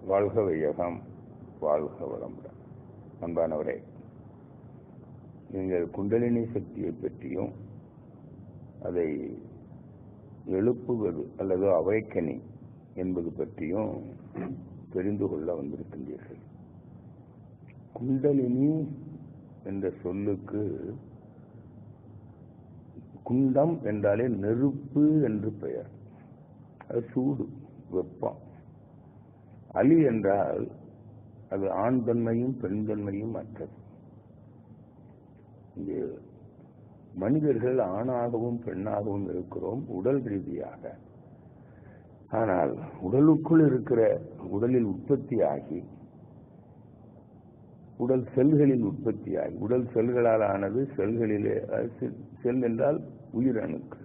வாழ்க வையகம் வாழ்க வளமுடன் அன்பானவரே நீங்கள் குண்டலினி சக்தியை பற்றியும் அதை எழுப்புவது அல்லது அவைக்கனி என்பது பற்றியும் தெரிந்து கொள்ள வந்திருக்கின்றீர்கள் குண்டலினி என்ற சொல்லுக்கு குண்டம் என்றாலே நெருப்பு என்று பெயர் அது சூடு வெப்பம் அலி என்றால் அது ஆண் தன்மையும் பெண் தன்மையும் அற்றது இங்கே மனிதர்கள் ஆணாகவும் பெண்ணாகவும் இருக்கிறோம் உடல் ரீதியாக ஆனால் உடலுக்குள் இருக்கிற உடலில் உற்பத்தியாகி உடல் செல்களில் உற்பத்தியாகி உடல் செல்களால் ஆனது செல்களிலே செல் என்றால் உயிர் அணுக்கள்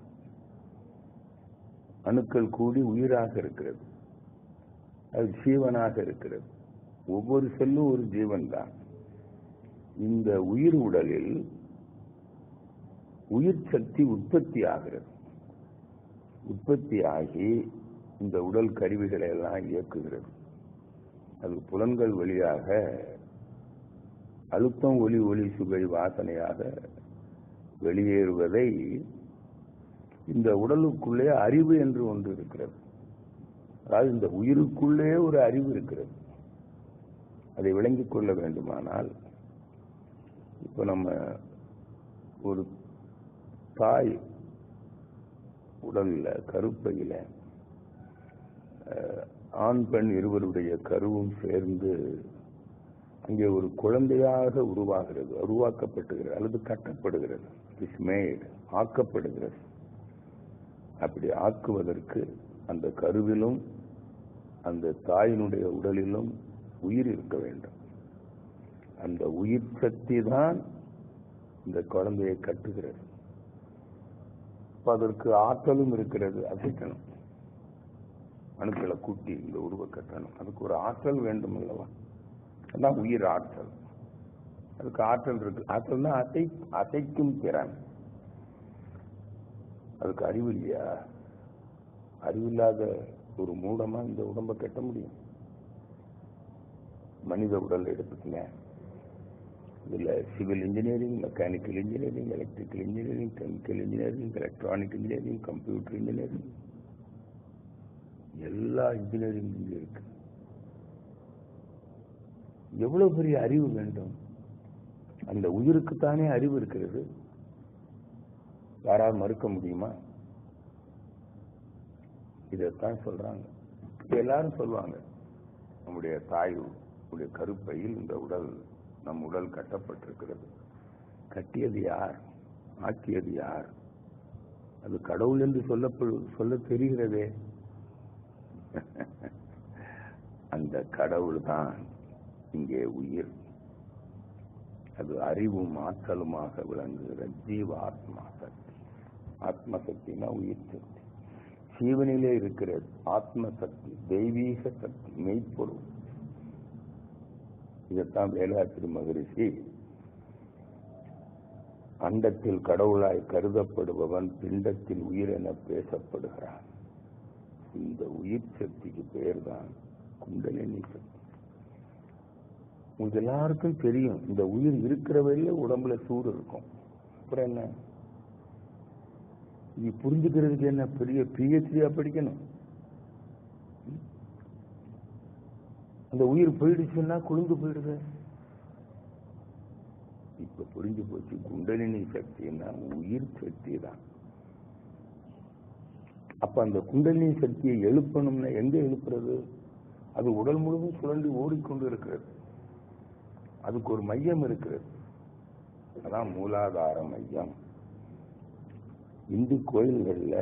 அணுக்கள் கூடி உயிராக இருக்கிறது அது ஜீவனாக இருக்கிறது ஒவ்வொரு செல்லும் ஒரு ஜீவன் தான் இந்த உயிர் உடலில் உயிர் சக்தி உற்பத்தி ஆகிறது உற்பத்தி ஆகி இந்த உடல் கருவிகளை எல்லாம் இயக்குகிறது அது புலன்கள் வழியாக அழுத்தம் ஒளி ஒளி சுவை வாசனையாக வெளியேறுவதை இந்த உடலுக்குள்ளே அறிவு என்று ஒன்று இருக்கிறது அதாவது இந்த உயிருக்குள்ளே ஒரு அறிவு இருக்கிறது அதை விளங்கிக் கொள்ள வேண்டுமானால் இப்போ நம்ம ஒரு தாய் உடல்ல கருப்பையில ஆண் பெண் இருவருடைய கருவும் சேர்ந்து அங்கே ஒரு குழந்தையாக உருவாகிறது உருவாக்கப்படுகிறது அல்லது கட்டப்படுகிறது இஸ் மேட் ஆக்கப்படுகிறது அப்படி ஆக்குவதற்கு அந்த கருவிலும் அந்த தாயினுடைய உடலிலும் உயிர் இருக்க வேண்டும் அந்த உயிர் சக்தி தான் இந்த குழந்தையை கட்டுகிறது அதற்கு ஆற்றலும் இருக்கிறது அசைக்கணும் அணுக்களை கூட்டி இந்த உருவ கட்டணும் அதுக்கு ஒரு ஆற்றல் வேண்டும் அல்லவா அதான் உயிர் ஆற்றல் அதுக்கு ஆற்றல் இருக்கு ஆற்றல்னா அசை அசைக்கும் திறன் அதுக்கு அறிவு இல்லையா அறிவில்லாத ஒரு மூடமா இந்த உடம்ப கட்ட முடியும் மனித உடல் எடுத்துக்கங்க இதுல civil engineering mechanical engineering electrical engineering chemical engineering electronic engineering computer engineering எல்லா இன்ஜினியரிங் இங்க இருக்கு எவ்வளவு பெரிய அறிவு வேண்டும் அந்த உயிருக்குத்தானே அறிவு இருக்கிறது யாராவது மறுக்க முடியுமா இதைத்தான் சொல்றாங்க எல்லாரும் சொல்லுவாங்க நம்முடைய தாய் உடைய கருப்பையில் இந்த உடல் நம் உடல் கட்டப்பட்டிருக்கிறது கட்டியது யார் ஆக்கியது யார் அது கடவுள் என்று சொல்லப்படு சொல்ல தெரிகிறதே அந்த கடவுள் தான் இங்கே உயிர் அது அறிவும் ஆற்றலுமாக விளங்குகிற ஜீவ ஆத்மா சக்தி ஆத்ம சக்தினா உயிர் சக்தி ஜீவனிலே இருக்கிற ஆத்ம சக்தி தெய்வீக சக்தி மெய்ப்பொருள் இதைத்தான் வேலாத்திரி மகரிஷி அண்டத்தில் கடவுளாய் கருதப்படுபவன் பிண்டத்தில் உயிர் என பேசப்படுகிறான் இந்த உயிர் சக்திக்கு பெயர் தான் குண்டலினி சக்தி உங்களுக்கு எல்லாருக்கும் தெரியும் இந்த உயிர் இருக்கிற வரையில உடம்புல சூடு இருக்கும் அப்புறம் என்ன நீ புரிஞ்சுக்கிறதுக்கு என்ன பெரிய பிஹெச்டியா படிக்கணும் அந்த உயிர் போயிடுச்சுன்னா குளிந்து போயிடுது இப்ப புரிஞ்சு போச்சு குண்டலினி சக்தின்னா உயிர் சக்தி தான் அப்ப அந்த குண்டலினி சக்தியை எழுப்பணும்னா எங்க எழுப்புறது அது உடல் முழுவதும் சுழண்டி ஓடிக்கொண்டு இருக்கிறது அதுக்கு ஒரு மையம் இருக்கிறது அதான் மூலாதார மையம் இந்து கோயில்கள்ல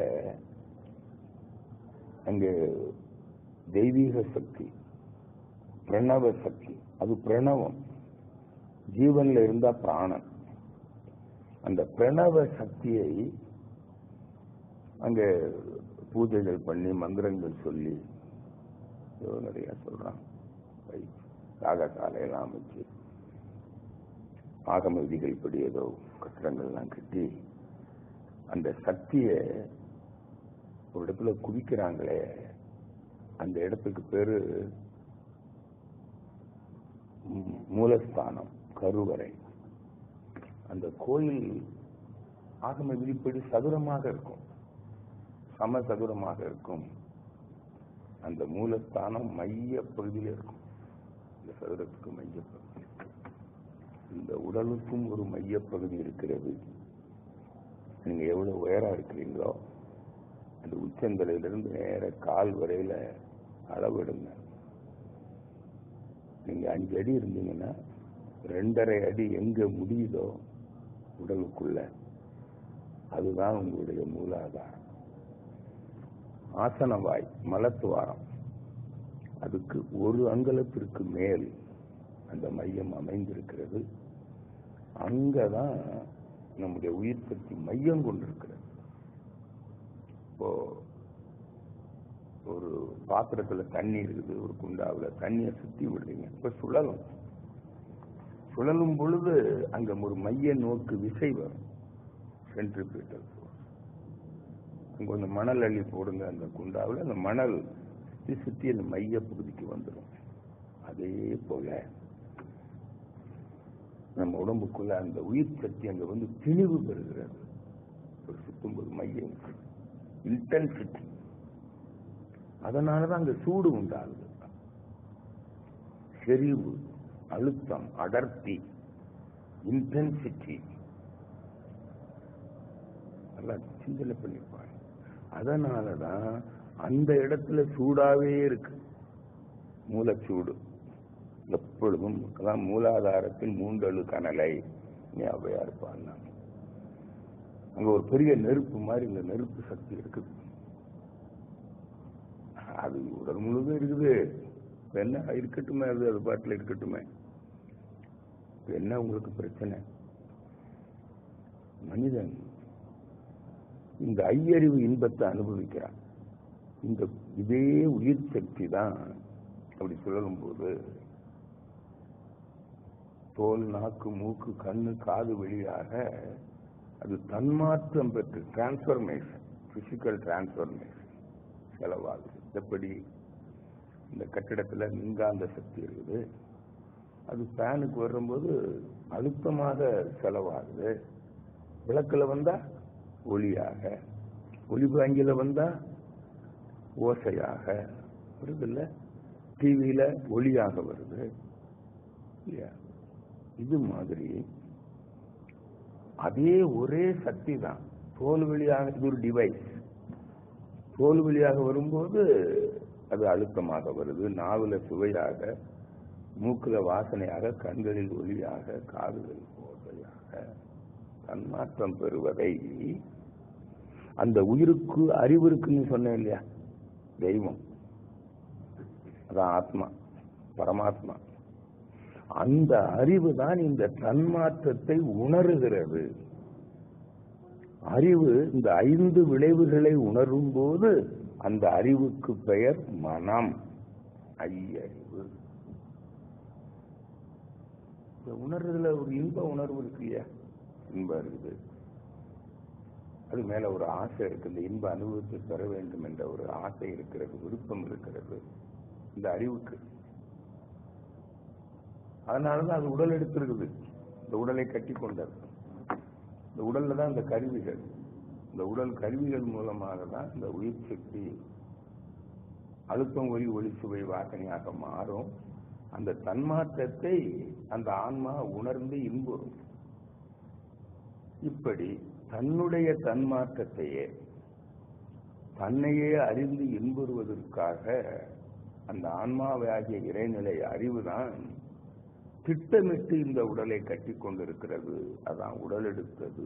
அங்க தெய்வீக சக்தி பிரணவ சக்தி அது பிரணவம் ஜீவன்ல இருந்தா பிராணன் அந்த பிரணவ சக்தியை அங்க பூஜைகள் பண்ணி மந்திரங்கள் சொல்லி நிறைய சொல்றாங்க யாகசாலையெல்லாம் அமைச்சு ஆகம விதிகள் படி ஏதோ கட்டடங்கள்லாம் கட்டி அந்த சக்தியை ஒரு இடத்துல குவிக்கிறாங்களே அந்த இடத்துக்கு பேரு ம், மூலஸ்தானம் கருவறை அந்த கோயில் ஆகம விதிப்படி சதுரமாக இருக்கும் சம சதுரமாக இருக்கும் அந்த மூலஸ்தானம் மைய பகுதியில் இருக்கும் இந்த சதுரத்துக்கு மைய பகுதி இந்த உடலுக்கும் ஒரு மைய பகுதி இருக்கிறது நீங்க எவ்வளவு உயரம் இருக்கிறீங்களோ அந்த உச்சந்தலையிலிருந்து நேர கால் வரையில அளவெடுங்க நீங்க அஞ்சு அடி இருந்தீங்கன்னா ரெண்டரை அடி எங்க முடியுதோ உடலுக்குள்ள அதுதான் உங்களுடைய மூலாதாரம் ஆசனவாய் மலத்துவாரம் அதுக்கு ஒரு அங்கலத்திற்கு மேல் அந்த மையம் அமைந்திருக்கிறது அங்கதான் நம்முடைய உயிர் சக்தி மையம் கொண்டிருக்கிறது இப்போ ஒரு பாத்திரத்துல தண்ணி இருக்குது ஒரு குண்டாவுல தண்ணியை சுத்தி விடுறீங்க இப்ப சுழலும் சுழலும் பொழுது அங்க ஒரு மைய நோக்கு விசை வரும் சென்ட்ரிபியூட்டல் அங்க கொஞ்சம் மணல் அள்ளி போடுங்க அந்த குண்டாவுல அந்த மணல் சுத்தி சுத்தி அந்த மைய பகுதிக்கு வந்துடும் அதே போல நம்ம உடம்புக்குள்ள அந்த உயிர் சக்தி அங்க வந்து திணிவு பெறுகிறது ஒரு சுத்தும்போது மையம் இன்டென்சிட்டி அதனாலதான் அங்க சூடு உண்டாகுது செறிவு அழுத்தம் அடர்த்தி இன்டென்சிட்டி நல்லா சிந்தனை பண்ணிப்பாங்க அதனாலதான் அந்த இடத்துல சூடாவே இருக்கு மூலச்சூடு எப்பொழுதும் அதான் மூலாதாரத்தின் மூண்டழு கனலை ஞாபகம் இருப்பாங்க அங்க ஒரு பெரிய நெருப்பு மாதிரி இந்த நெருப்பு சக்தி இருக்குது அது உடல் முழுவதும் இருக்குது இப்ப என்ன இருக்கட்டுமே அது அது பாட்டில் இருக்கட்டுமே இப்ப என்ன உங்களுக்கு பிரச்சனை மனிதன் இந்த ஐயறிவு இன்பத்தை அனுபவிக்கிறான் இந்த இதே உயிர் சக்தி தான் அப்படி சுழலும் போது தோல் நாக்கு மூக்கு கண்ணு காது வழியாக அது தன்மாற்றம் பெற்று டிரான்ஸ்பர்மேஷன் பிசிக்கல் டிரான்ஸ்பர்மேஷன் செலவாகுது எப்படி இந்த கட்டிடத்துல மின்காந்த சக்தி இருக்குது அது ஃபேனுக்கு வரும்போது அழுத்தமாக செலவாகுது விளக்குல வந்தா ஒளியாக ஒளிபாங்கில வந்தா ஓசையாக வருது இல்ல டிவியில ஒளியாக வருது இல்லையா இது மாதிரி அதே ஒரே சக்தி தான் தோல் வழியாக இது ஒரு டிவைஸ் தோல் வழியாக வரும்போது அது அழுத்தமாக வருது நாவுல சுவையாக மூக்குல வாசனையாக கண்களில் ஒளியாக காதுகளில் ஓசையாக தன்மாற்றம் பெறுவதை அந்த உயிருக்கு அறிவு இருக்குன்னு சொன்னேன் இல்லையா தெய்வம் அதான் ஆத்மா பரமாத்மா அந்த அறிவு தான் இந்த தன்மாற்றத்தை உணர்கிறது அறிவு இந்த ஐந்து விளைவுகளை உணரும் போது அந்த அறிவுக்கு பெயர் மனம் ஐயறிவு இந்த உணர்றதுல ஒரு இன்ப உணர்வு இருக்கு இல்லையா இன்பம் இருக்குது அது மேல ஒரு ஆசை இருக்கு இந்த இன்ப அனுபவத்தை பெற வேண்டும் என்ற ஒரு ஆசை இருக்கிறது விருப்பம் இருக்கிறது இந்த அறிவுக்கு அதனாலதான் அது உடல் எடுத்திருக்குது இந்த உடலை கட்டி கொண்டது இந்த உடல்ல தான் இந்த கருவிகள் இந்த உடல் கருவிகள் மூலமாக தான் இந்த உயிர் சக்தி அழுத்தம் ஒலி ஒளி சுவை வாசனையாக மாறும் அந்த தன்மாற்றத்தை அந்த ஆன்மா உணர்ந்து இன்புறும் இப்படி தன்னுடைய தன்மாற்றத்தையே தன்னையே அறிந்து இன்புறுவதற்காக அந்த ஆன்மாவாகிய இறைநிலை அறிவுதான் திட்டமிட்டு இந்த உடலை கட்டி கொண்டிருக்கிறது அதான் உடல் எடுத்தது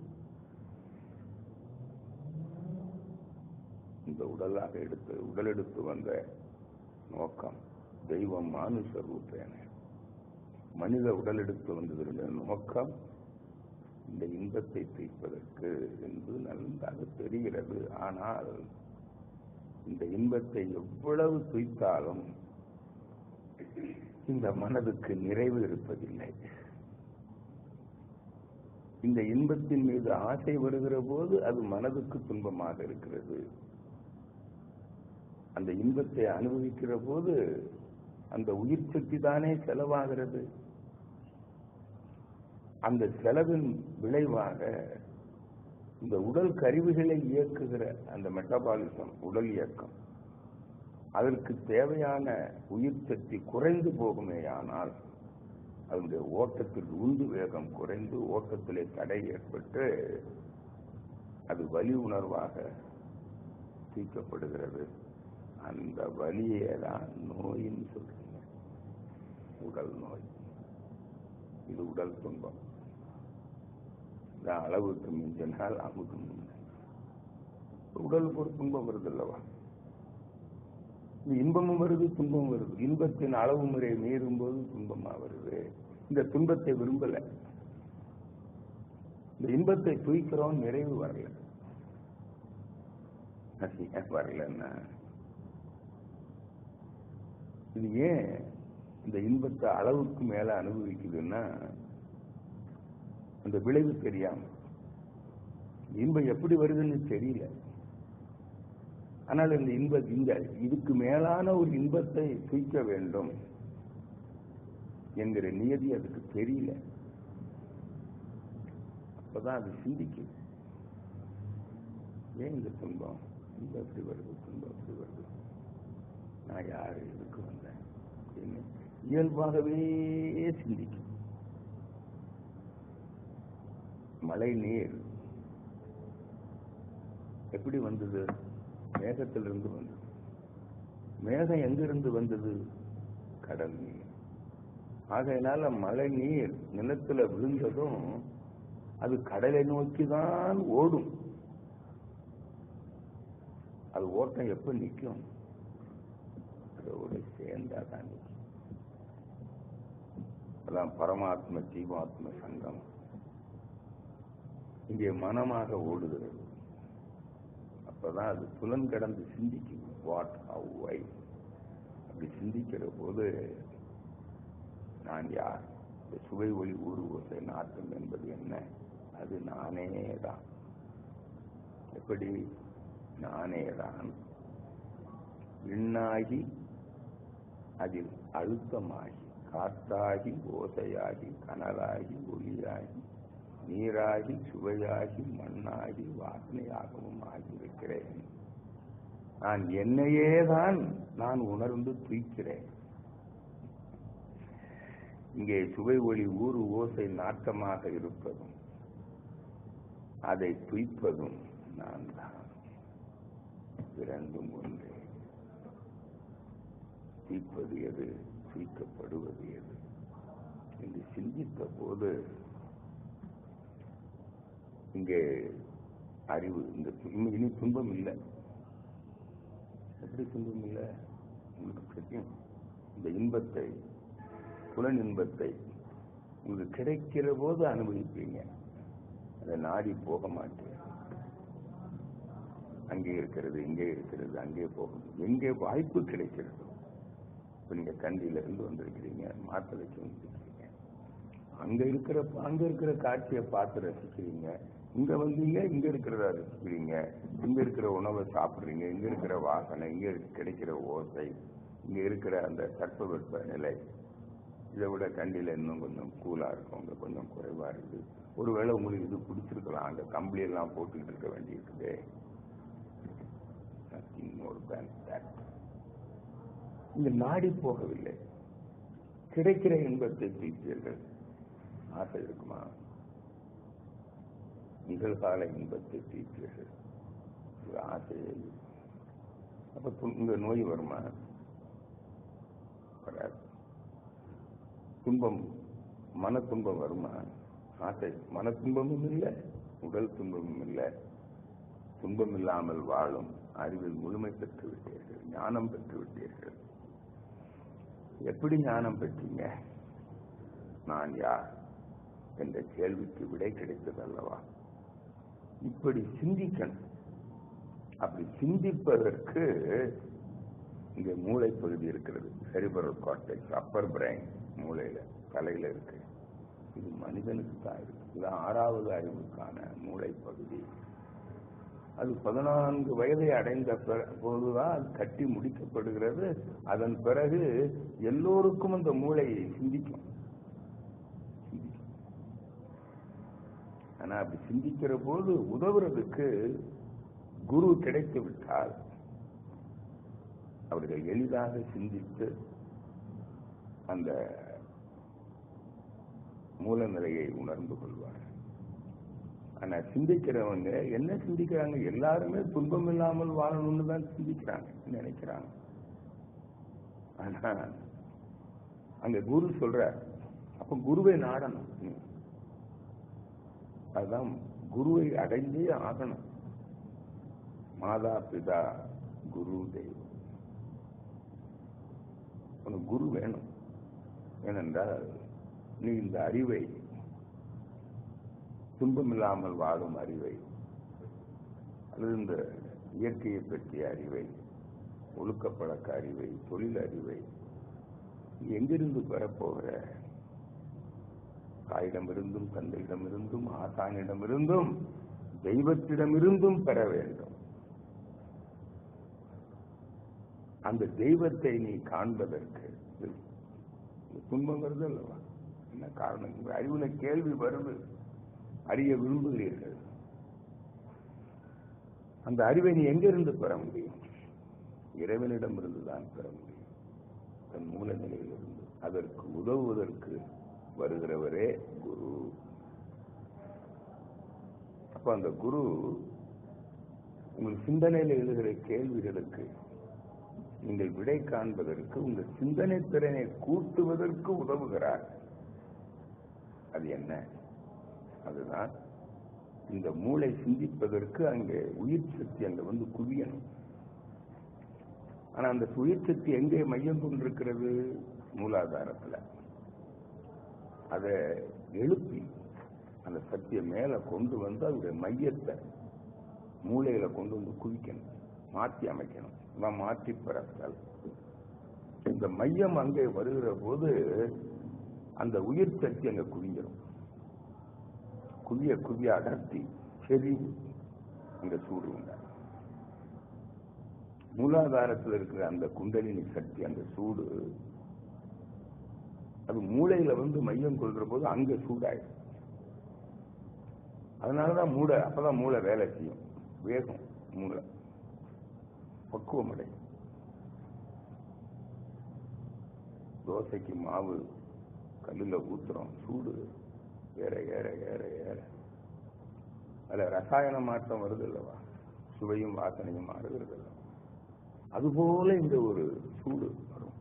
இந்த உடலாக எடுத்து உடல் எடுத்து வந்த நோக்கம் தெய்வம் மானுஷ ரூபேன மனித உடல் எடுத்து வந்ததனுடைய நோக்கம் இந்த இன்பத்தை தீர்ப்பதற்கு என்று நன்றாக தெரிகிறது ஆனால் இந்த இன்பத்தை எவ்வளவு துய்த்தாலும் இந்த மனதுக்கு நிறைவு இருப்பதில்லை இந்த இன்பத்தின் மீது ஆசை வருகிற போது அது மனதுக்கு துன்பமாக இருக்கிறது அந்த இன்பத்தை அனுபவிக்கிற போது அந்த உயிர் சக்தி தானே செலவாகிறது அந்த செலவின் விளைவாக இந்த உடல் கருவிகளை இயக்குகிற அந்த மெட்டபாலிசம் உடல் இயக்கம் அதற்கு தேவையான உயிர் சக்தி குறைந்து போகுமேயானால் அதனுடைய ஓட்டத்தில் உந்து வேகம் குறைந்து ஓட்டத்திலே தடை ஏற்பட்டு அது வலி உணர்வாக தீர்க்கப்படுகிறது அந்த வலியே தான் நோயின்னு சொல்றீங்க உடல் நோய் இது உடல் துன்பம் இதான் அளவுக்கு மிஞ்சினால் அமுதும் உடலுக்கு ஒரு துன்பம் வருது அல்லவா இன்பமும் வருது துன்பமும் வருது இன்பத்தின் அளவு முறை மீறும் போது துன்பமா வருது இந்த துன்பத்தை விரும்பல இந்த இன்பத்தை தூய்க்கிறோம் நிறைவு வரல அது ஏன் வரலன்னா இது ஏன் இந்த இன்பத்தை அளவுக்கு மேல அனுபவிக்குதுன்னா அந்த விளைவு தெரியாம இன்பம் எப்படி வருதுன்னு தெரியல ஆனால் இந்த இன்ப இந்த இதுக்கு மேலான ஒரு இன்பத்தை தூய்க்க வேண்டும் என்கிற நியதி அதுக்கு தெரியல அப்பதான் அது சிந்திக்கும் ஏன் இந்த துன்பம் இன்பம் எப்படி வருது துன்பம் எப்படி வருது நான் யாரு இதுக்கு வந்தேன் அப்படின்னு இயல்பாகவே சிந்திக்கும் மழை நீர் எப்படி வந்தது மேகத்திலிருந்து வந்தது மேகம் எங்கிருந்து வந்தது கடல் நீர் ஆகையினால மழை நீர் நிலத்துல விழுந்ததும் அது கடலை நோக்கி தான் ஓடும் அது ஓட்டம் எப்ப நிற்கும் அதோட சேர்ந்தாதான் நிற்கும் அதான் பரமாத்ம ஜீவாத்ம சங்கம் இங்கே மனமாக ஓடுகிறது அப்பதான் அது புலன் கடந்து சிந்திக்கும் வாட் ஹவ் ஐ அப்படி சிந்திக்கிற போது நான் யார் இந்த சுவை ஒளி ஊறு ஓசை நாட்டம் என்பது என்ன அது நானே தான் எப்படி நானே தான் விண்ணாகி அதில் அழுத்தமாகி காற்றாகி ஓசையாகி கனலாகி ஒளியாகி நீராகி சுவையாகி மண்ணாகி வாசனையாகவும் ஆகியிருக்கிறேன் நான் என்னையே தான் நான் உணர்ந்து துய்க்கிறேன் இங்கே சுவை ஒளி ஊறு ஓசை நாட்டமாக இருப்பதும் அதை துய்ப்பதும் நான் தான் இரண்டும் ஒன்றே தீர்ப்பது எது தீர்க்கப்படுவது எது என்று சிந்தித்த போது இங்கே அறிவு இந்த து- இனி துன்பம் இல்லை எப்படி துன்பம் இல்லை உங்களுக்கு தெரியும் இந்த இன்பத்தை புலன் இன்பத்தை உங்களுக்கு கிடைக்கிற போது அனுபவிப்பீங்க அதை நாடி போக மாட்டேன் அங்கே இருக்கிறது இங்கே இருக்கிறது அங்கே போகும் எங்கே வாய்ப்பு கிடைக்கிறது இப்ப நீங்க கண்டியில இருந்து வந்திருக்கிறீங்க மாத்தளைக்கு வந்திருக்கிறீங்க அங்க இருக்கிற அங்க இருக்கிற காட்சியை பார்த்து ரசிக்கிறீங்க இங்க வந்தீங்க இங்க இருக்கிறத ரசிக்கிறீங்க இங்க இருக்கிற உணவை சாப்பிடுறீங்க இங்க இருக்கிற வாசனை இங்க இருக்க- கிடைக்கிற ஓசை இங்க இருக்கிற அந்த தட்பவெட்ப நிலை இதை விட கண்டியில இன்னும் கொஞ்சம் கூலா இருக்கும் அங்க கொஞ்சம் குறைவா இருக்கு ஒருவேளை உங்களுக்கு இது பிடிச்சிருக்கலாம் அங்க கம்பளி எல்லாம் போட்டுக்கிட்டு இருக்க வேண்டியிருக்குதே nothing more than that இங்க நாடி போகவில்லை கிடைக்கிற இன்பத்தை தீர்ப்பீர்கள் ஆசை இருக்குமா நிகழ்கால இன்பத்தை தீர்ப்பீர்கள் இது ஆசையே இல்லை. அப்ப து- உங்க நோய் வருமா வராது துன்பம் மன துன்பம் வருமா ஆசை மன துன்பமும் இல்லை உடல் துன்பமும் இல்லை துன்பம் இல்லாமல் வாழும் அறிவில் முழுமை பெற்று விட்டீர்கள் ஞானம் பெற்று விட்டீர்கள் எப்படி ஞானம் பெற்றீங்க நான் யார் என்ற கேள்விக்கு விடை கிடைத்தது அல்லவா இப்படி சிந்திக்கணும் அப்படி சிந்திப்பதற்கு இங்க மூளை பகுதி இருக்கிறது செரிபரல் கார்டெக்ஸ் அப்பர் பிரைன் மூளையில தலையில இருக்கு இது மனிதனுக்கு தான் இருக்கு இது ஆறாவது அறிவுக்கான மூளை பகுதி அது பதினான்கு வயதை அடைந்த பிற- போதுதான் அது கட்டி முடிக்கப்படுகிறது அதன் பிறகு எல்லோருக்கும் அந்த மூளை சிந்திக்கும் சிந்திக்கும். ஆனா அப்படி சிந்திக்கிற போது உதவுறதுக்கு குரு கிடைத்து விட்டால் அவர்கள் எளிதாக சிந்தித்து அந்த மூல நிலையை உணர்ந்து கொள்வார் ஆனா சிந்திக்கிறவங்க என்ன சிந்திக்கிறாங்க எல்லாருமே துன்பம் இல்லாமல் வாழணும்னு தான் சிந்திக்கிறாங்க நினைக்கிறாங்க ஆனா அங்க குரு சொல்ற அப்ப குருவை நாடணும் நீ. அதுதான் குருவை அடைந்தே ஆகணும் மாதா பிதா குரு தெய்வம் உனக்கு குரு வேணும் ஏனென்றால் நீ இந்த அறிவை துன்பமில்லாமல் வாழும் அறிவை அல்லது இந்த இயற்கையை பற்றிய அறிவை ஒழுக்கப்பழக்க அறிவை தொழில் அறிவை நீ எங்கிருந்து பெறப்போகிற தாயிடமிருந்தும் தந்தையிடமிருந்தும் ஆசானிடமிருந்தும் தெய்வத்திடமிருந்தும் பெற வேண்டும் அந்த தெய்வத்தை நீ காண்பதற்கு இந்த துன்பம் வருது அல்லவா என்ன காரணம் உங்க அறிவுல கேள்வி வருது அறிய விரும்புகிறீர்கள் அந்த அறிவை நீ எங்கிருந்து பெற முடியும் இறைவனிடமிருந்து தான் பெற முடியும் தன் மூல நிலையிலிருந்து அதற்கு உதவுவதற்கு வருகிறவரே குரு அப்ப அந்த குரு உங்கள் சிந்தனையில் எழுகிற கேள்விகளுக்கு நீங்கள் விடை காண்பதற்கு உங்கள் சிந்தனை திறனை கூட்டுவதற்கு உதவுகிறார் அது என்ன அதுதான் இந்த மூளை சிந்திப்பதற்கு அங்கே உயிர் சக்தி அங்க வந்து குவியணும் ஆனா அந்த உயிர் சக்தி எங்கே மையம் கொண்டிருக்கிறது மூலாதாரத்துல அதை எழுப்பி அந்த சக்தியை மேல கொண்டு வந்து அதோடைய மையத்தை மூளையில கொண்டு வந்து குவிக்கணும் மாற்றி அமைக்கணும் அதான் மாற்றி பிறத்தல் இந்த மையம் அங்கே வருகிற போது அந்த உயிர் சக்தி அங்க குவிஞ்சிடும் குவிய குவிய அடர்த்தி செறிவு அங்க சூடு உண்டாகும் மூலாதாரத்தில் இருக்கிற அந்த குண்டலினி சக்தி அந்த சூடு அது மூளையில வந்து மையம் கொள்கிற போது அங்க சூடாயிடும் அதனாலதான் மூளை அப்பதான் மூளை வேலை செய்யும் வேகம் மூளை பக்குவம் அடையும் தோசைக்கு மாவு கல்லுல ஊத்துறோம் சூடு ஏற ஏற ஏற ஏற அதுல ரசாயன மாற்றம் வருது அல்லவா சுவையும் வாசனையும் மாறுகிறது அல்லவா அதுபோல இந்த ஒரு சூடு வரும்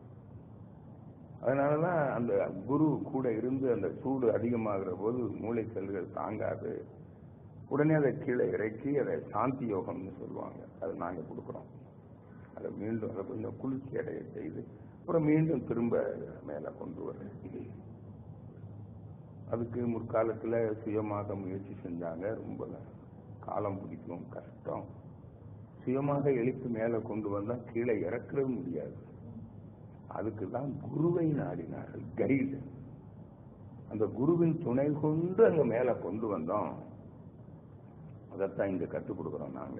அதனாலதான் அந்த குரு கூட இருந்து அந்த சூடு அதிகமாகிற போது மூளை செல்கள் தாங்காது உடனே அதை கீழே இறக்கி அதை சாந்தி யோகம்னு சொல்லுவாங்க அதை நாங்க கொடுக்குறோம் அதை மீண்டும் அதை கொஞ்சம் குளிர்ச்சி அடைய செய்து அப்புறம் மீண்டும் திரும்ப மேல கொண்டு வர்றது அதுக்கு முற்காலத்துல சுயமாக முயற்சி செஞ்சாங்க ரொம்ப காலம் பிடிக்கும் கஷ்டம் சுயமாக எழுப்பி மேல கொண்டு வந்தா கீழே இறக்கவே முடியாது அதுக்கு தான் குருவை நாடினார்கள் கைடு அந்த குருவின் துணை கொண்டு அங்க மேல கொண்டு வந்தோம் அதைத்தான் இங்க கற்றுக் கொடுக்குறோம் நாங்க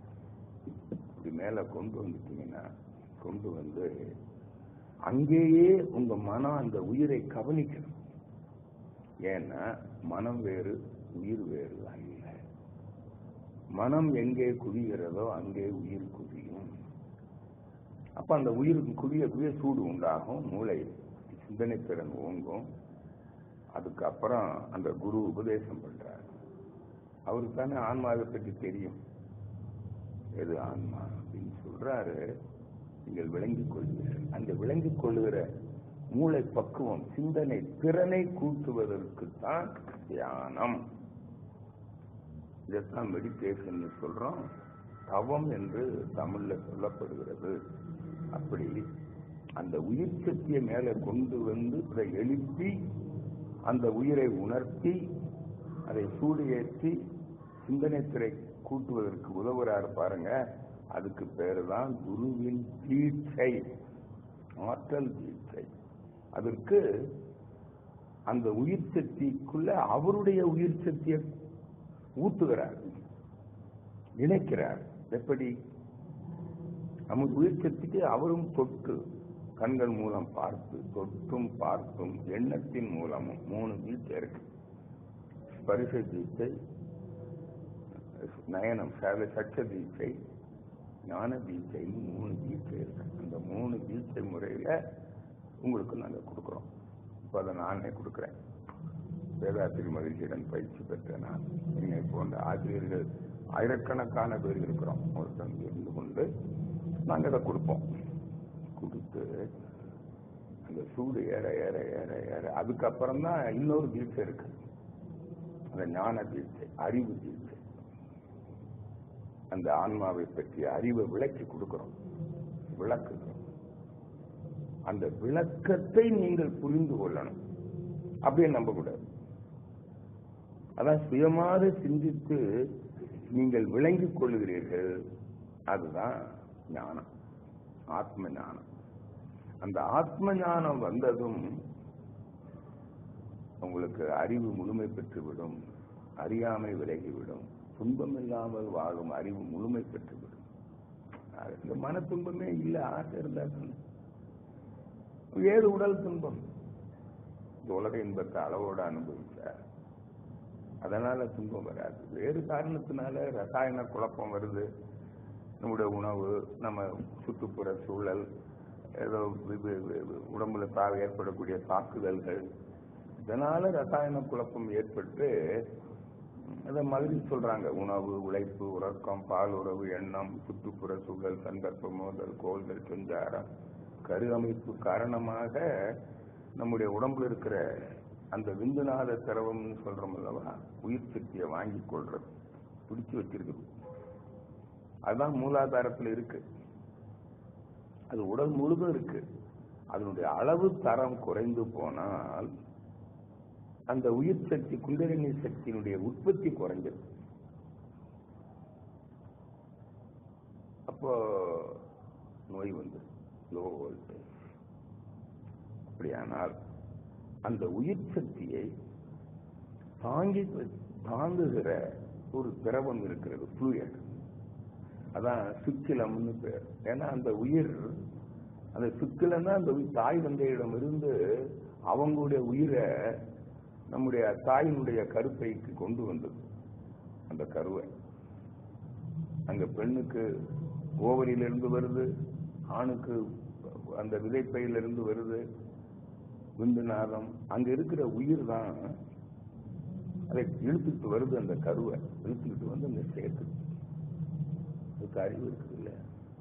இப்படி மேல கொண்டு வந்துட்டீங்கன்னா கொண்டு வந்து அங்கேயே உங்க மனம் அந்த உயிரை கவனிக்கணும் ஏன்னா மனம் வேறு உயிர் வேறு அல்ல மனம் எங்கே குவிகிறதோ அங்கே உயிர் குவியும் அப்ப அந்த உயிருக்கு குவிய குவிய சூடு உண்டாகும் மூளை சிந்தனை திறன் ஓங்கும் அதுக்கப்புறம் அந்த குரு உபதேசம் பண்றார் அவருக்கு தானே ஆன்மாவை பற்றி தெரியும் எது ஆன்மா அப்படின்னு சொல்றாரு நீங்கள் விளங்கிக் கொள்வீர்கள் அந்த விளங்கிக் கொள்ளுகிற மூளை பக்குவம் சிந்தனை திறனை கூட்டுவதற்கு தான் தியானம் இதைத்தான் மெடிடேஷன் சொல்றோம் தவம் என்று தமிழ்ல சொல்லப்படுகிறது அப்படி அந்த உயிர் சக்தியை மேல கொண்டு வந்து அதை எழுப்பி அந்த உயிரை உணர்த்தி அதை சூடு ஏற்றி சிந்தனை திரை கூட்டுவதற்கு உதவுறாரு பாருங்க அதுக்கு பேரு தான் குருவின் தீட்சை ஆற்றல் தீட்சை அதற்கு அந்த உயிர் சக்திக்குள்ள அவருடைய உயிர் சக்தியை ஊத்துகிறார் இணைக்கிறார் எப்படி நம்ம உயிர் சக்திக்கு அவரும் தொட்டு கண்கள் மூலம் பார்த்து தொட்டும் பார்த்தும் எண்ணத்தின் மூலமும் மூணு தீட்சை இருக்கு ஸ்பரிச தீட்சை நயனம் சேவை சட்ச தீட்சை ஞான தீட்சை மூணு தீட்சை இருக்கு அந்த மூணு தீட்சை முறையில உங்களுக்கு நாங்க கொடுக்குறோம் இப்போ அதை நானே கொடுக்குறேன் வேதாத்திரி மகிழ்ச்சியுடன் பயிற்சி பெற்ற நான் என்னை போன்ற ஆசிரியர்கள் ஆயிரக்கணக்கான பேர் இருக்கிறோம் ஒருத்தங்க இருந்து கொண்டு நாங்கள் அதை கொடுப்போம் கொடுத்து அந்த சூடு ஏற ஏற ஏற ஏற அதுக்கப்புறம் தான் இன்னொரு தீட்சை இருக்கு அந்த ஞான தீட்சை அறிவு தீட்சை அந்த ஆன்மாவை பற்றிய அறிவை விளக்கி கொடுக்கிறோம் விளக்குகிறோம் அந்த விளக்கத்தை நீங்கள் புரிந்து கொள்ளணும் அப்படியே நம்பக்கூடாது அதான் சுயமாக சிந்தித்து நீங்கள் விளங்கிக் கொள்ளுகிறீர்கள் அதுதான் ஞானம் ஆத்ம ஞானம் அந்த ஆத்ம ஞானம் வந்ததும் உங்களுக்கு அறிவு முழுமை பெற்றுவிடும் அறியாமை விலகிவிடும் துன்பம் இல்லாமல் வாழும் அறிவு முழுமை பெற்றுவிடும் அது இந்த மன துன்பமே இல்லை ஆசை இருந்தா தானே. ஏது உடல் துன்பம் இந்த உலக இன்பத்தை அளவோடு அனுபவிச்சார் அதனால துன்பம் வராது வேறு காரணத்தினால ரசாயன குழப்பம் வருது நம்முடைய உணவு நம்ம சுற்றுப்புற சூழல் ஏதோ வி- வி- வி- உடம்புல தா- ஏற்படக்கூடிய தாக்குதல்கள் இதனால ரசாயன குழப்பம் ஏற்பட்டு அதை மாதிரி சொல்றாங்க உணவு உழைப்பு உறக்கம் பால் உறவு எண்ணம் சுற்றுப்புற சூழல் சந்தர்ப்ப மோதல் கோள்கள் சஞ்சாரம் கரு அமைப்பு காரணமாக நம்முடைய உடம்புல இருக்கிற அந்த விந்துநாத திரவம்னு சொல்றோம் அல்லவா உயிர் சக்தியை வாங்கி கொள்றது பிடிச்சு வச்சிருக்குது அதுதான் மூலாதாரத்தில் இருக்கு அது உடல் முழுதும் இருக்கு அதனுடைய அளவு தரம் குறைந்து போனால் அந்த உயிர் சக்தி குண்டலினி சக்தியினுடைய உற்பத்தி குறைஞ்சது அப்போ நோய் வந்து லோ வோல்டேஜ் அப்படியானால் அந்த உயிர் சக்தியை தாங்கி தாங்குகிற ஒரு திரவம் இருக்கிறது fluid அதான் சுக்கிலம்னு பேர் ஏன்னா அந்த உயிர் அந்த சுக்கிலம்னா அந்த உயிர் தாய் தந்தையிடம் இருந்து அவங்களுடைய உயிரை நம்முடைய தாயினுடைய கருப்பைக்கு கொண்டு வந்தது அந்த கருவை அங்க பெண்ணுக்கு ஓவரியிலிருந்து வருது ஆணுக்கு அந்த விதைப்பையிலிருந்து வருது விந்துநாதம் அங்க இருக்கிற உயிர் தான் அதை இழுத்துட்டு வருது அந்த கருவை இழுத்துக்கிட்டு வந்து அங்க சேர்க்குது அதுக்கு அறிவு இருக்குது இல்ல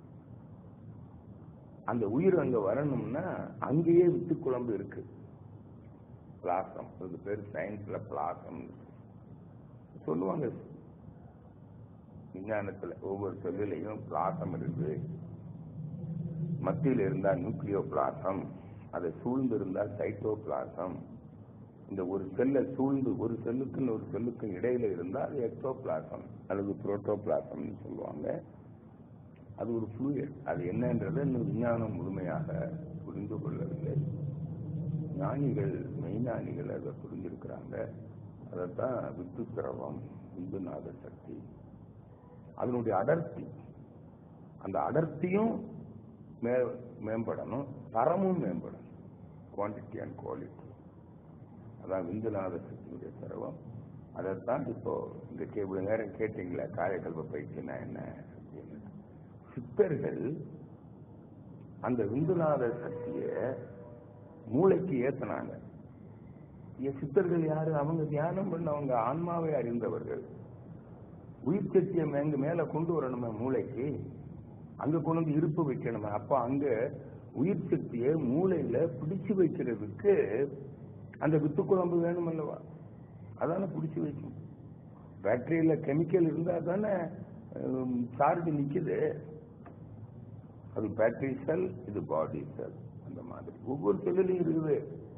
அந்த உயிர் அங்க வரணும்னா அங்கேயே வித்து குழம்பு இருக்கு பிளாசம் அதுக்கு பேர் சயின்ஸ்ல பிளாசம் சொல்லுவாங்க விஞ்ஞானத்துல ஒவ்வொரு செல்லுலையும் பிளாசம் இருக்கு மத்தியில் இருந்தா நியூக்ளியோ பிளாசம் அதை சூழ்ந்து இருந்தா சைட்டோ பிளாசம் இந்த ஒரு செல்லை சூழ்ந்து ஒரு செல்லுக்கும் ஒரு செல்லுக்கும் இடையில இருந்தா அது எக்டோ பிளாசம் அல்லது புரோட்டோ பிளாசம்னு சொல்லுவாங்க அது ஒரு fluid அது என்னன்றதை இன்னும் விஞ்ஞானம் முழுமையாக புரிந்து கொள்ளவில்லை ஞானிகள் மெய்ஞானிகள் அதை புரிஞ்சிருக்கிறாங்க அதைத்தான் வித்து திரவம் இந்துநாத சக்தி அதனுடைய அடர்த்தி அந்த அடர்த்தியும் மே மேம்படணும் தரமும் மேம்படணும் குவான்டிட்டி அண்ட் குவாலிட்டி அதான் விந்துநாத சக்தியுடைய திரவம் அதைத்தான் இப்போ இந்த கே- இவ்வளவு நேரம் கேட்டீங்களே காயகல்ப பயிற்சினா என்ன அப்படின்னு சித்தர்கள் அந்த விந்துநாத சக்தியை மூளைக்கு ஏத்துனாங்க இங்க சித்தர்கள் யாரு அவங்க தியானம் பண்ணவங்க ஆன்மாவை அறிந்தவர்கள் உயிர் சக்தியை மேங்க மேல கொண்டு வரணுமே மூளைக்கு அங்க கொண்டு வந்து இருப்பு வைக்கணுமே அப்ப அங்க உயிர் சக்தியை மூளையில பிடிச்சு வைக்கிறதுக்கு அந்த வித்து குழம்பு வேணும் அல்லவா அதானே பிடிச்சு வைக்கும் பேட்டரியில கெமிக்கல் இருந்தா தானே சார்ஜ் நிக்குது அது பேட்டரி செல் இது பாடி செல் அந்த மாதிரி ஒவ்வொரு செல்லுலையும் இருக்குது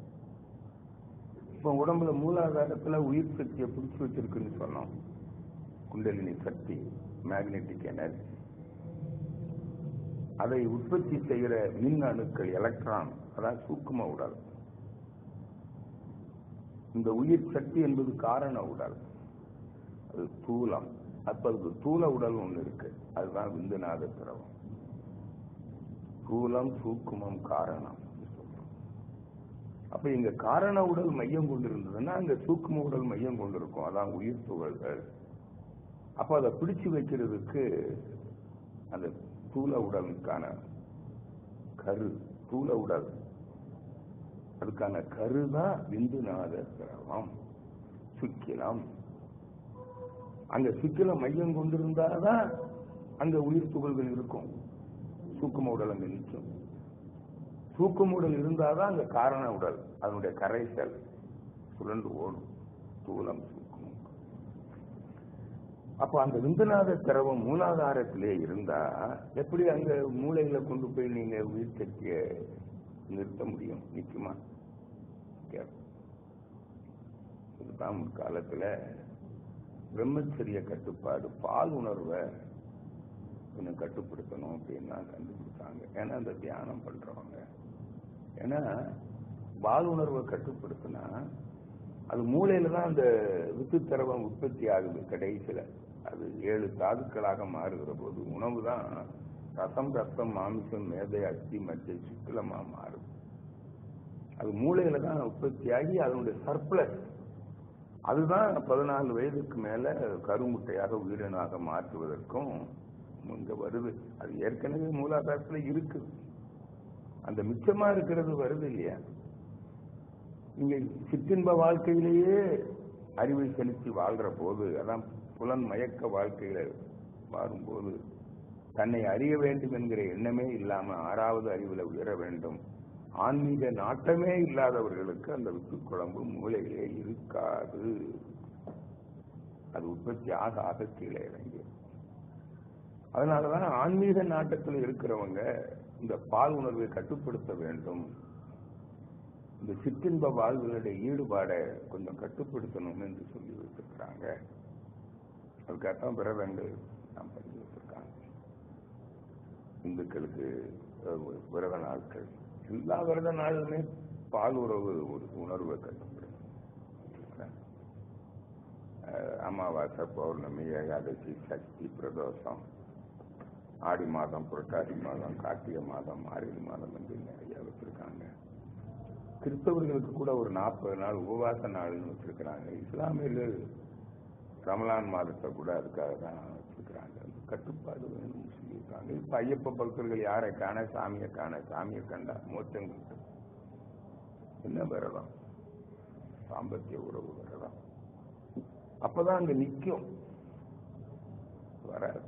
இப்போ உடம்புல மூலாதாரத்துல உயிர் சக்தியை பிடிச்சு வச்சிருக்குன்னு சொன்னோம் குண்டலினி சக்தி மேக்னெட்டிக் எனர்ஜி அதை உற்பத்தி செய்கிற மின் அணுக்கள் எலக்ட்ரான் அதான் சூக்கும உடல் இந்த உயிர் சக்தி என்பது காரண உடல் அது ஸ்தூலம் அப்ப அதுக்கு தூல உடல் ஒண்ணு இருக்கு அதுதான் விந்துநாத திரவம் தூலம் சூக்குமம் காரணம் அப்ப இங்க காரண உடல் மையம் கொண்டிருந்ததுன்னா அங்க சூக்கும உடல் மையம் கொண்டிருக்கும் அதான் உயிர் துகள்கள் அப்ப அதை பிடிச்சு வைக்கிறதுக்கு அந்த தூல உடலுக்கான கரு தூல உடல் அதுக்கான கருதான் விந்துநாத திரவம் சுக்கிலம் அங்க சுக்கிலம் மையம் கொண்டிருந்தாதான் அங்க உயிர் துகள்கள் இருக்கும் சூக்கும உடல் அங்க நிற்கும் சூக்கும உடல் இருந்தாதான் அங்க காரண உடல் அதனுடைய கரைசல் சுழன்று ஓடும் தூலம் சூக்குமம் அப்ப அந்த விந்துநாத திரவம் மூலாதாரத்திலே இருந்தா எப்படி அங்க மூளையில கொண்டு போய் நீங்க உயிர் சக்திய நிறுத்த முடியும் நிக்குமா கேட்போம். இதுதான் முற்காலத்துல பிரம்மச்சரிய கட்டுப்பாடு பால் உணர்வை கொஞ்சம் கட்டுப்படுத்தணும் அப்படின்னு தான் கண்டுபிடிச்சாங்க ஏன்னா அந்த தியானம் பண்றவங்க ஏன்னா பால் உணர்வை கட்டுப்படுத்தினா அது மூளையில தான் அந்த வித்து திரவம் உற்பத்தி ஆகுது கடைசியில அது ஏழு தாதுக்களாக மாறுகிற போது உணவு தான் ரசம் ரத்தம் மாமிசம் மேதை அஸ்தி மச்சை சுக்கிலமா மாறுது அது மூளையில தான் உற்பத்தி ஆகி அதனுடைய சர்ப்ளஸ் அதுதான் பதினாலு வயதுக்கு மேல கருமுட்டையாக உயிரினாக மாற்றுவதற்கும் இங்க வருது அது ஏற்கனவே மூலாதாரத்துல இருக்கு அந்த மிச்சமா இருக்கிறது வருது இல்லையா நீங்க சிற்றின்ப வாழ்க்கையிலேயே அறிவை செலுத்தி வாழ்ற போது அதான் புலன் மயக்க வாழ்க்கையில வாழும்போது தன்னை அறிய வேண்டும் என்கிற எண்ணமே இல்லாம ஆறாவது அறிவுல உயர வேண்டும் ஆன்மீக நாட்டமே இல்லாதவர்களுக்கு அந்த வித்து குழம்பு மூளையிலே இருக்காது அது உற்பத்தி ஆக ஆக கீழே இறங்கி அதனாலதான் ஆன்மீக நாட்டத்தில் இருக்கிறவங்க இந்த பால் உணர்வை கட்டுப்படுத்த வேண்டும் இந்த சிற்றின்ப வாழ்வுகளுடைய ஈடுபாடை கொஞ்சம் கட்டுப்படுத்தணும் என்று சொல்லி வச்சிருக்கிறாங்க அதுக்காகத்தான் விரதங்கள் நாம் பண்ணி வச்சிருக்காங்க இந்துக்களுக்கு அஹ், விரத நாட்கள் எல்லா விரத நாளுமே பால் உறவு ஒரு உணர்வை கட்டுப்படுத்தும் அஹ், அமாவாசை பௌர்ணமி ஏகாதசி சக்தி பிரதோஷம் ஆடி மாதம் புரட்டாசி மாதம் கார்த்திகை மாதம் மார்கழி மாதம் என்று நிறைய வச்சிருக்காங்க கிறிஸ்தவர்களுக்கு கூட ஒரு நாற்பது நாள் உபவாச நாள்னு வச்சிருக்கிறாங்க இஸ்லாமியர்கள் ரமலான் மாதத்தை கூட அதுக்காக தான் வச்சிருக்கிறாங்க அந்த கட்டுப்பாடு வேணும்னு சொல்லியிருக்காங்க இப்ப ஐயப்ப பக்தர்கள் யாரை காண சாமியை காண சாமியை கண்டா மோச்சம் கிட்டும் என்ன விரதம் சாம்பத்திய உறவு விரதம் அப்பதான் அங்க நிக்கும் வராது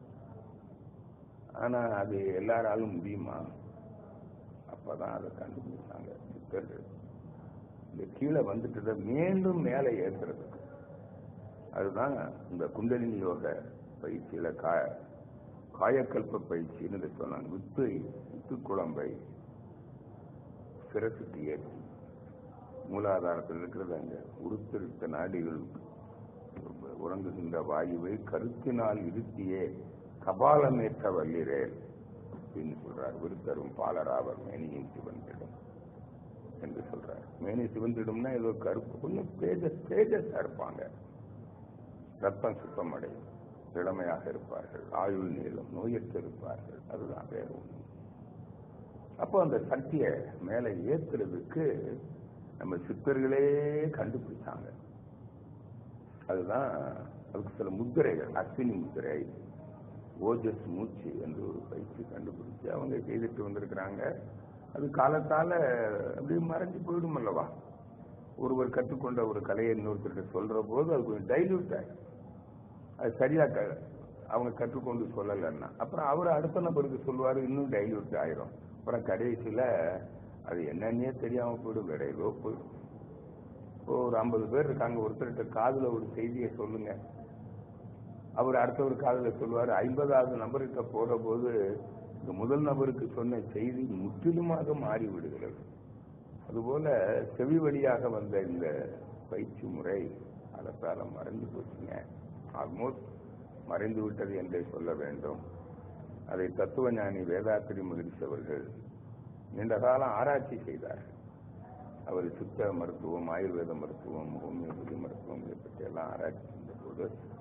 ஆனா அது எல்லாராலும் முடியுமா அப்பதான் அதை கண்டுபிடிச்சாங்க சித்தர்கள் இந்த கீழே வந்துட்டு மீண்டும் மேலே ஏற்றுறதுக்கு அதுதான் இந்த குண்டலினி யோக பயிற்சியில காய காயக்கல்ப பயிற்சின்னு இதை சொன்னாங்க வித்து வித்து குழம்பை சிரசுக்கு ஏற்றி மூலாதாரத்தில் இருக்கிறது அங்க உருத்திருத்த நாடிகள் உறங்குகின்ற வாயுவை கருத்தினால் இருத்தியே கபாலமேற்ற வல்லிரேல் அப்படின்னு சொல்றார் விருத்தரும் பாலராவர் மேனியின் சிவந்திடும் என்று சொல்றார் மேனி சிவந்திடும்னா ஏதோ கருப்பு கொஞ்சம் தேஜஸ் தேஜஸா இருப்பாங்க ரத்தம் சுத்தம் அடையும் இளமையாக இருப்பார்கள் ஆயுள் நீளம் நோயற்று இருப்பார்கள் அதுதான் வேற ஒண்ணு அப்போ அந்த சக்தியை மேலே ஏத்துறதுக்கு நம்ம சித்தர்களே கண்டுபிடிச்சாங்க அதுதான் அதுக்கு சில முத்திரைகள் அஸ்வினி முத்திரை ஓஜஸ் மூச்சு என்று ஒரு பயிற்சி கண்டுபிடிச்சு அவங்க செய்துட்டு வந்திருக்கிறாங்க அது காலத்தால அப்படியே மறைஞ்சு போயிடும் அல்லவா ஒருவர் கற்றுக்கொண்ட ஒரு கலையை இன்னொருத்தர்கிட்ட சொல்ற போது அது கொஞ்சம் டைல்யூட் ஆகும் அது சரியா க- அவங்க கற்றுக்கொண்டு சொல்லலைன்னா அப்புறம் அவர் அடுத்த நபருக்கு சொல்லுவாரு இன்னும் டைல்யூட் ஆயிரும் அப்புறம் கடைசியில அது என்னன்னே தெரியாம போயிடும் வேற ஏதோ போயிடும் இப்போ ஒரு ஐம்பது பேர் இருக்காங்க ஒருத்தர்கிட்ட காதுல ஒரு செய்தியை சொல்லுங்க அவர் அடுத்தவர் காதுல சொல்லுவார் ஐம்பதாவது நபர்கிட்ட போற போது இந்த முதல் நபருக்கு சொன்ன செய்தி முற்றிலுமாக மாறி விடுகிறது அதுபோல செவி வழியாக வந்த இந்த பயிற்சி முறை காலத்தால மறைந்து போச்சுங்க ஆல்மோஸ்ட் மறைந்து விட்டது என்றே சொல்ல வேண்டும் அதை தத்துவஞானி வேதாத்திரி மகிழ்ச்சி அவர்கள் நீண்ட காலம் ஆராய்ச்சி செய்தார் அவர் சித்த மருத்துவம் ஆயுர்வேத மருத்துவம் ஹோமியோபதி மருத்துவங்களை பற்றி எல்லாம் ஆராய்ச்சி செஞ்ச போது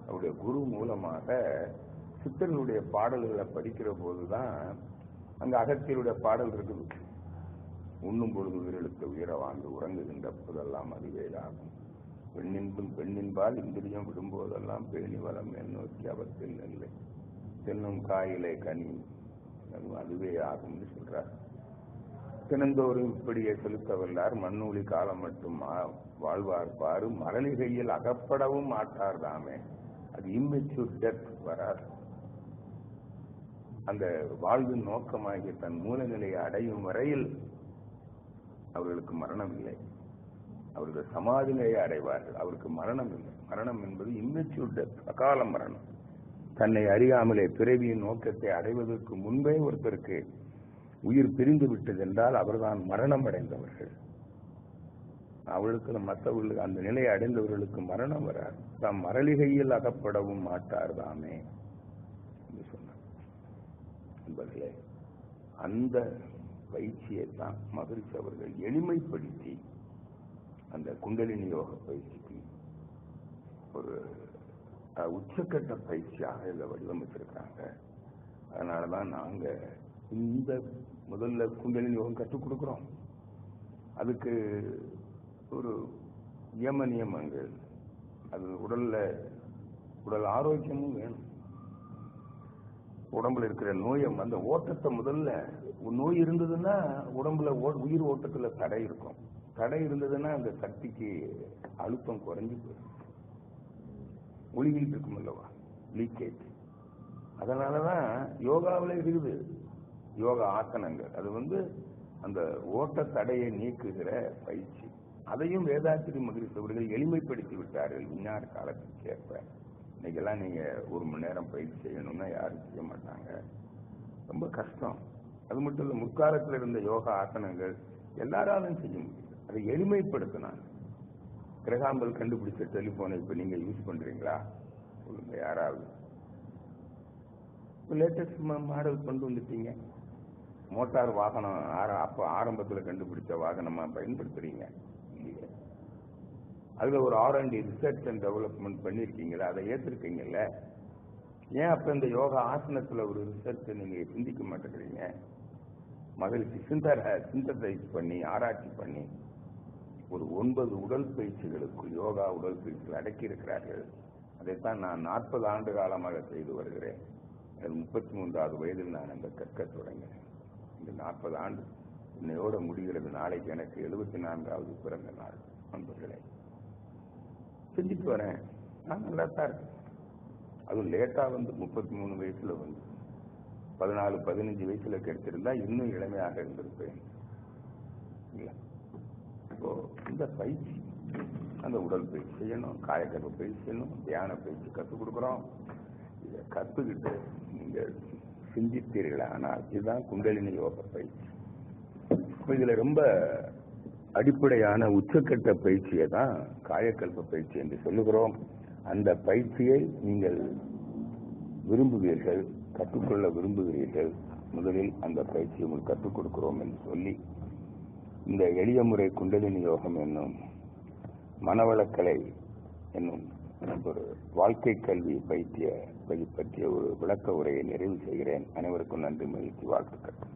அவருடைய குரு மூலமாக சித்தர்களுடைய பாடல்களை படிக்கிற போதுதான் அங்க அகத்தியருடைய பாடல் இருக்குது உண்ணும் பொழுது உயிரெழுத்த உயிர வாங்கி உறங்குகின்ற போதெல்லாம் அதுவேதாகும் பெண்ணின்பும் பெண்ணின்பால் இந்திரியம் விடும்போதெல்லாம் பேணி வளம் மேல் நோக்கி அவத்தில் நெல்லை தென்னும் காயிலை கனி அதுவும் அதுவே ஆகும்னு சொல்றார் தினந்தோறும் இப்படியே செலுத்த வல்லார் மண்ணூலி காலம் மட்டும் ஆ- வாழ்வார் பாரு மரளிகையில் அகப்படவும் மாட்டார் தாமே அது இம்மெச்சூர் டெத் வராது அந்த வாழ்வின் நோக்கமாகிய தன் மூலநிலையை அடையும் வரையில் அவர்களுக்கு மரணம் இல்லை அவர்கள் சமாதி நிலையை அடைவார்கள் அவருக்கு மரணம் இல்லை மரணம் என்பது இம்மெச்சூர் டெத் அகால மரணம் தன்னை அறியாமலே பிறவியின் நோக்கத்தை அடைவதற்கு முன்பே ஒருத்தருக்கு உயிர் பிரிந்து விட்டது என்றால் அவர்தான் மரணம் அடைந்தவர்கள் அவளுக்கு மற்றவர்களுக்கு அந்த நிலையை அடைந்தவர்களுக்கு மரணம் வராது தாம் மரளிகையில் அகப்படவும் மாட்டார் தாமே என்று சொன்னார் என்பதிலே அந்த பயிற்சியை தான் மகிழ்ச்சி அவர்கள் எளிமைப்படுத்தி அந்த குண்டலினி யோக பயிற்சிக்கு ஒரு அஹ், உச்சக்கட்ட பயிற்சியாக இதை வடிவமைச்சிருக்காங்க அதனால தான் நாங்க இந்த முதல்ல குண்டலினி யோகம் கற்றுக் கொடுக்குறோம் அதுக்கு ஒரு நியம நியமங்கள் அது உடல்ல உடல் ஆரோக்கியமும் வேணும் உடம்புல இருக்கிற நோயை அந்த ஓட்டத்தை முதல்ல நோய் இருந்ததுன்னா உடம்புல ஓ- உயிர் ஓட்டத்துல தடை இருக்கும் தடை இருந்ததுன்னா அந்த சக்திக்கு அழுத்தம் குறைஞ்சு போயிடும் ஒளிகிட்டு இருக்கும் அல்லவா லீக்கேஜ் அதனாலதான் யோகாவில் இருக்குது யோகா ஆசனங்கள் அது வந்து அந்த ஓட்ட தடையை நீக்குகிற பயிற்சி அதையும் வேதாத்திரி மகிழ்ச்சி அவர்கள் எளிமைப்படுத்தி விட்டார்கள் விஞ்ஞான காலத்துக்கு ஏற்ப இன்னைக்கெல்லாம் நீங்க ஒரு மணி நேரம் பயிற்சி செய்யணும்னா யாரும் செய்ய மாட்டாங்க ரொம்ப கஷ்டம் அது மட்டும் இல்ல முற்காலத்தில் இருந்த யோகா ஆசனங்கள் எல்லாராலும் செய்ய முடியும் அதை எளிமைப்படுத்தினாங்க கிரகாம்பல் கண்டுபிடிச்ச டெலிபோனை இப்ப நீங்க யூஸ் பண்றீங்களா சொல்லுங்க யாராவது லேட்டஸ்ட் மாடல் கொண்டு வந்துட்டீங்க மோட்டார் வாகனம் ஆர- அப்ப ஆரம்பத்துல கண்டுபிடிச்ச வாகனமா பயன்படுத்துறீங்க இல்லையே. அதுல ஒரு R and research and development பண்ணிருக்கீங்களா அதை ஏத்திருக்கீங்கல்ல ஏன் அப்ப இந்த யோகா ஆசனத்துல ஒரு ரிசர்ச் நீங்க சிந்திக்க மாட்டேங்கிறீங்க மகிழ்ச்சி சிந்தர சிந்தசைஸ் பண்ணி ஆராய்ச்சி பண்ணி ஒரு ஒன்பது உடல் பயிற்சிகளுக்கு யோகா உடல் பயிற்சிகள் அடக்கி இருக்கிறார்கள் அதைத்தான் நான் நாற்பது ஆண்டு காலமாக செய்து வருகிறேன் அது முப்பத்தி மூன்றாவது வயதில் நான் அந்த கற்க தொடங்கினேன் இந்த நாற்பது ஆண்டு இன்னையோட முடிகிறது நாளைக்கு எனக்கு எழுபத்தி நான்காவது பிறந்த நாள் நண்பர்களே செஞ்சுட்டு வரேன் நான் நல்லா தான் இருக்கேன் அதுவும் லேட்டா வந்து முப்பத்தி மூணு வயசுல வந்து பதினாலு பதினஞ்சு வயசுல கிடைச்சிருந்தா இன்னும் இளமையாக இருந்திருப்பேன் இல்ல இப்போ இந்த பயிற்சி அந்த உடல் பயிற்சி செய்யணும் காயக்கல்ப பயிற்சி செய்யணும் தியான பயிற்சி கற்றுக் கொடுக்குறோம் இதை கத்துக்கிட்டு நீங்க சிந்தித்தீர்கள் ஆனால் இதுதான் குண்டலினி யோக பயிற்சி இப்ப இதுல ரொம்ப அடிப்படையான உச்சக்கட்ட பயிற்சியை தான் காயக்கல்ப பயிற்சி என்று சொல்லுகிறோம் அந்த பயிற்சியை நீங்கள் விரும்புவீர்கள் கற்றுக்கொள்ள விரும்புகிறீர்கள் முதலில் அந்த பயிற்சியை உங்களுக்கு கற்றுக் கொடுக்கிறோம் என்று சொல்லி இந்த எளிய முறை குண்டலினி யோகம் என்னும் மனவளக்கலை என்னும் ஒரு வாழ்க்கை கல்வி பயிற்சிய பற்றிய ஒரு விளக்க உரையை நிறைவு செய்கிறேன் அனைவருக்கும் நன்றி மகிழ்ச்சி வாழ்த்துக்கள்